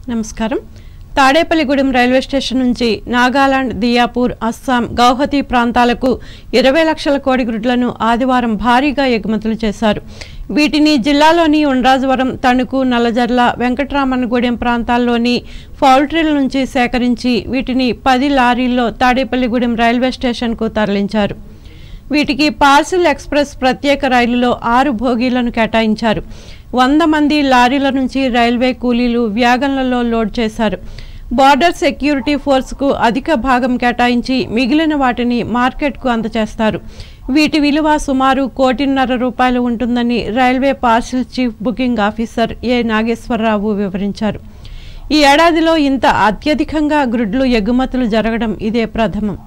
నమస్కారం Tadepalligudem railway station నుంచి నాగాలాండ్ దియాపూర్ అస్సాం గౌహతి ప్రాంతాలకు ఇరవై లక్షల కోడిగుడ్లను ఆదివారం భారీగా ఎగుమతులు చేశారు వీటిని జిల్లాలోని ఉండ్రాజవరం తణుకు నల్లజర్ల వెంకటరామన్నగూడెం ప్రాంతాల్లోని పౌల్ట్రీల నుంచి సేకరించి వీటిని పది లారీల్లో తాడేపల్లిగూడెం రైల్వే స్టేషన్కు తరలించారు వీటికి పార్సిల్ ఎక్స్ప్రెస్ ప్రత్యేక రైలులో ఆరు భోగీలను కేటాయించారు వంద మంది లారీల నుంచి రైల్వే కూలీలు వ్యాగన్లలో లోడ్ చేశారు బార్డర్ సెక్యూరిటీ ఫోర్స్కు అధిక భాగం కేటాయించి మిగిలిన వాటిని మార్కెట్కు అందజేస్తారు వీటి విలువ సుమారు కోటిన్నర రూపాయలు ఉంటుందని railway parcel chief booking officer A Nageswara Rao వివరించారు ఈ ఏడాదిలో ఇంత అత్యధికంగా గ్రుడ్లు ఎగుమతులు జరగడం ఇదే ప్రథమం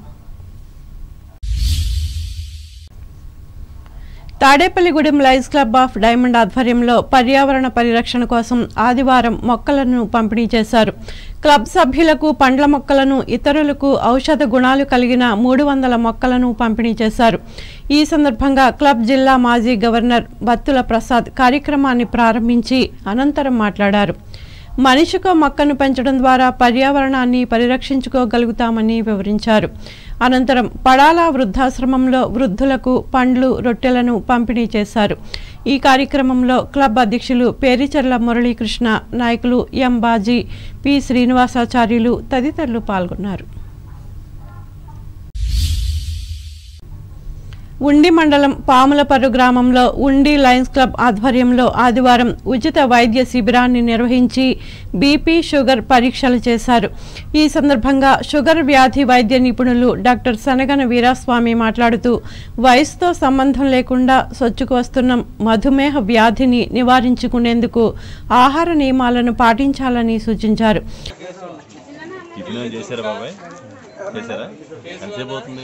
Tadepalligudem Lions Club of Diamond ఆధ్వర్యంలో పర్యావరణ పరిరక్షణ కోసం ఆదివారం మొక్కలను పంపిణీ చేశారు క్లబ్ సభ్యులకు పండ్ల మొక్కలను ఇతరులకు ఔషధ గుణాలు కలిగిన మూడు వందల మొక్కలను పంపిణీ చేశారు ఈ సందర్భంగా క్లబ్ జిల్లా మాజీ గవర్నర్ బత్తుల ప్రసాద్ కార్యక్రమాన్ని ప్రారంభించి అనంతరం మాట్లాడారు మనిషికో మొక్కను పెంచడం ద్వారా పర్యావరణాన్ని పరిరక్షించుకోగలుగుతామని వివరించారు అనంతరం పడాల వృద్ధాశ్రమంలో వృద్ధులకు పండ్లు రొట్టెలను పంపిణీ చేశారు ఈ కార్యక్రమంలో క్లబ్ అధ్యక్షులు పేరిచర్ల మురళీకృష్ణ నాయకులు ఎం బాజీ పి శ్రీనివాసాచార్యులు తదితరులు పాల్గొన్నారు ఉండి మండలం పాములపర్రు గ్రామంలో ఉండి లయన్స్ క్లబ్ ఆధ్వర్యంలో ఆదివారం ఉచిత వైద్య శిబిరాన్ని నిర్వహించి బీపీ షుగర్ పరీక్షలు చేశారు ఈ సందర్భంగా షుగర్ వ్యాధి వైద్య నిపుణులు డాక్టర్ సనగన వీరాస్వామి మాట్లాడుతూ వయసుతో సంబంధం లేకుండా సొచ్చుకు వస్తున్న మధుమేహ వ్యాధిని నివారించుకునేందుకు ఆహార నియమాలను పాటించాలని సూచించారు టిఫిన్ చేశారా బాబాయ్ చేశారా ఎంతసేపు అవుతుంది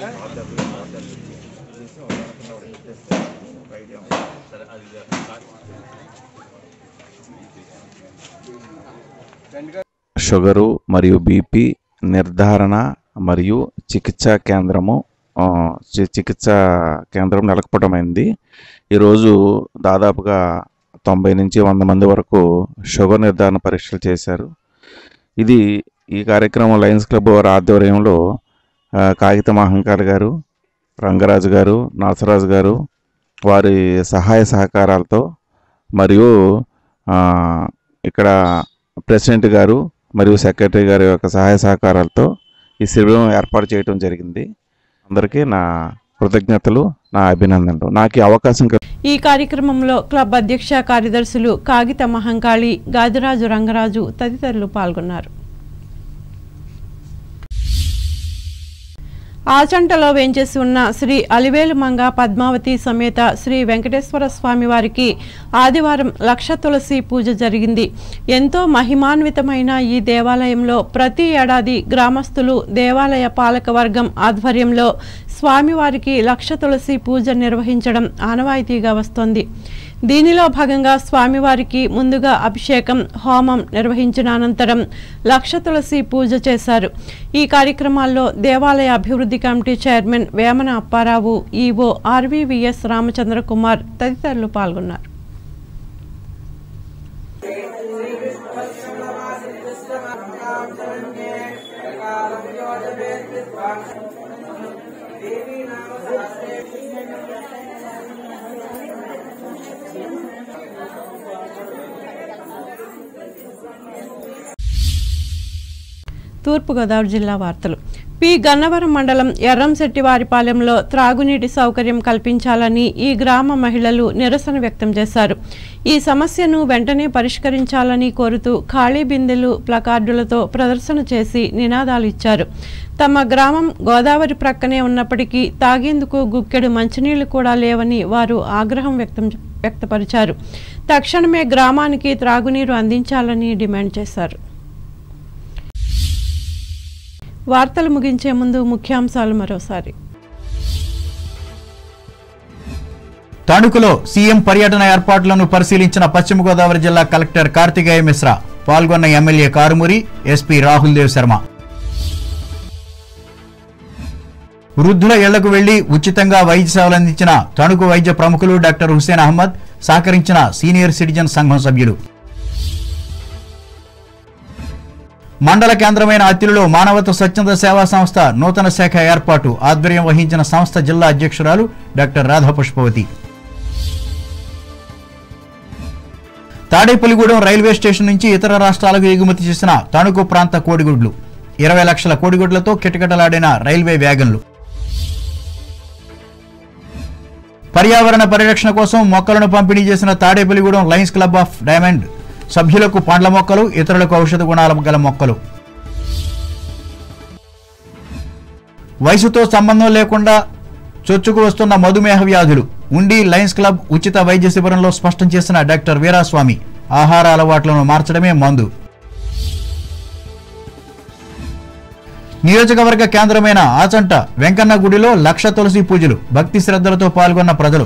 షుగరు మరియు బీపీ నిర్ధారణ మరియు చికిత్సా కేంద్రము ఆ, చి- చికిత్సా కేంద్రం నెలకొల్పడమైంది ఈరోజు దాదాపుగా తొంభై నుంచి వంద మంది వరకు షుగర్ నిర్ధారణ పరీక్షలు చేశారు ఇది ఈ కార్యక్రమం లయన్స్ క్లబ్ వారి ఆధ్వర్యంలో ఆ, కాగిత మహంకార్ గారు రంగరాజు గారు నరసరాజు గారు వారి సహాయ సహకారాలతో మరియు ఆ, ఇక్కడ ప్రెసిడెంట్ గారు మరియు సెక్రటరీ గారి యొక్క సహాయ సహకారాలతో ఈ శిబిరం ఏర్పాటు చేయడం జరిగింది అందరికీ నా కృతజ్ఞతలు నా అభినందనలు నాకు ఈ అవకాశం కల్- ఈ కార్యక్రమంలో క్లబ్ అధ్యక్ష కార్యదర్శులు కాగిత మహంకాళి గాదిరాజు రంగరాజు తదితరులు పాల్గొన్నారు ఆచంటలో వేంచేసి ఉన్న శ్రీ అలివేలు మంగ పద్మావతి సమేత శ్రీ వెంకటేశ్వర స్వామి వారికి ఆదివారం లక్ష తులసి పూజ జరిగింది ఎంతో మహిమాన్వితమైన ఈ దేవాలయంలో ప్రతి ఏడాది గ్రామస్తులు దేవాలయ పాలక వర్గం ఆధ్వర్యంలో స్వామివారికి లక్ష తులసి పూజ నిర్వహించడం ఆనవాయితీగా వస్తోంది దీనిలో భాగంగా స్వామివారికి ముందుగా అభిషేకం హోమం నిర్వహించిన అనంతరం లక్ష తులసి పూజ చేశారు ఈ కార్యక్రమాల్లో దేవాలయ అభివృద్ధి committee chairman Vemana Apparao EO RVVS Ramachandra Kumar తదితరులు పాల్గొన్నారు తూర్పుగోదావరి జిల్లా వార్తలు పి గన్నవరం మండలం ఎర్రంశెట్టివారిపాలెంలో త్రాగునీటి సౌకర్యం కల్పించాలని ఈ గ్రామ మహిళలు నిరసన వ్యక్తం చేశారు ఈ సమస్యను వెంటనే పరిష్కరించాలని కోరుతూ ఖాళీ బిందెలు ప్లకార్డులతో ప్రదర్శన చేసి నినాదాలు ఇచ్చారు తమ గ్రామం గోదావరి ప్రక్కనే ఉన్నప్పటికీ తాగేందుకు గుక్కెడు మంచినీళ్లు కూడా లేవని వారు ఆగ్రహం వ్యక్తం వ్యక్తపరిచారు తక్షణమే గ్రామానికి త్రాగునీరు అందించాలని డిమాండ్ చేశారు వార్తలు ముగించే ముందు ముఖ్యాంశాలు మరోసారి తణుకులో సీఎం పర్యటన ఏర్పాట్లను పరిశీలించిన పశ్చిమ గోదావరి జిల్లా కలెక్టర్ కార్తికేయ మిశ్రా పాల్గొన్న ఎమ్మెల్యే కారుమూరి ఎస్పీ రాహుల్ దేవ్ శర్మ వృద్ధుల ఇళ్లకు వెళ్లి ఉచితంగా వైద్య సేవలు అందించిన తణుకు వైద్య ప్రముఖులు డాక్టర్ హుసేన్ అహ్మద్ సహకరించిన సీనియర్ సిటిజన్ సంఘం సభ్యులు మండల కేంద్రమైన అత్తిలిలో మానవత స్వచ్ఛంద సేవా సంస్థ నూతన శాఖ ఏర్పాటు ఆధ్వర్యం వహించిన సంస్థ జిల్లా అధ్యక్షురాలు doctor Radha Pushpavathi Tadepalligudem railway station నుంచి ఇతర రాష్ట్రాలకు ఎగుమతి చేసిన తణుకు ప్రాంత కోడిగుడ్లు ఇరవై లక్షల కోడిగుడ్లతో కిటకిటలాడిన రైల్వే వ్యాగన్లు పర్యావరణ పరిరక్షణ కోసం మొక్కలను పంపిణీ చేసిన Tadepalligudem Lions Club of Diamond సభ్యులకు పండ్ల మొక్కలు ఇతరులకు ఔషధ గుణాల గల మొక్కలు వయసుతో సంబంధం లేకుండా చొచ్చుకు వస్తున్న మధుమేహ వ్యాధులు ఉండి లయన్స్ క్లబ్ ఉచిత వైద్య శిబిరంలో స్పష్టం చేసిన డాక్టర్ వీరాస్వామి ఆహార అలవాట్లను మార్చడమే మందు నియోజకవర్గ కేంద్రమైన ఆచంట వెంకన్న గుడిలో లక్ష తులసి పూజలు భక్తి శ్రద్ధలతో పాల్గొన్న ప్రజలు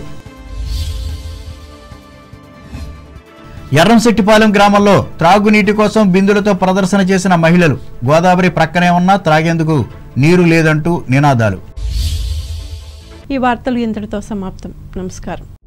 ఎర్రంశెట్టిపాలెం గ్రామంలో త్రాగునీటి కోసం బిందులతో ప్రదర్శన చేసిన మహిళలు గోదావరి ప్రక్కనే ఉన్నా త్రాగేందుకు నీరు లేదంటూ నినాదాలు ఈ వార్తలు ఇంతటితో సమాప్తం నమస్కారం